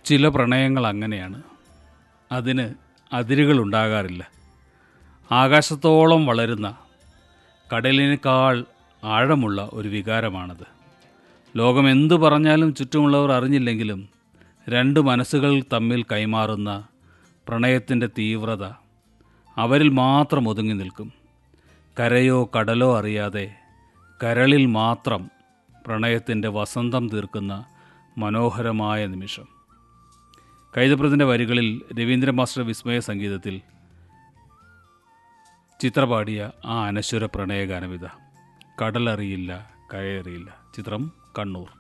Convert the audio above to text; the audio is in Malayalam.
ചില പ്രണയങ്ങൾ അങ്ങനെയാണ് അതിന് അതിരുകൾ ഉണ്ടാകാറില്ല ആകാശത്തോളം വളരുന്ന കടലിനേക്കാൾ ആഴമുള്ള ഒരു വികാരമാണത് ലോകം എന്തു പറഞ്ഞാലും ചുറ്റുമുള്ളവർ അറിഞ്ഞില്ലെങ്കിലും രണ്ട് മനസ്സുകൾ തമ്മിൽ കൈമാറുന്ന പ്രണയത്തിൻ്റെ തീവ്രത അവരിൽ മാത്രം ഒതുങ്ങി നിൽക്കും കരയോ കടലോ അറിയാതെ കരളിൽ മാത്രം പ്രണയത്തിൻ്റെ വസന്തം തീർക്കുന്ന മനോഹരമായ നിമിഷം കൈതപ്രതിൻ്റെ വരികളിൽ രവീന്ദ്ര മാസ്റ്റർ വിസ്മയ സംഗീതത്തിൽ ചിത്രപാടിയ ആ അനശ്വര പ്രണയഗാനവിത കടലറിയില്ല കരയറിയില്ല ചിത്രം കണ്ണൂർ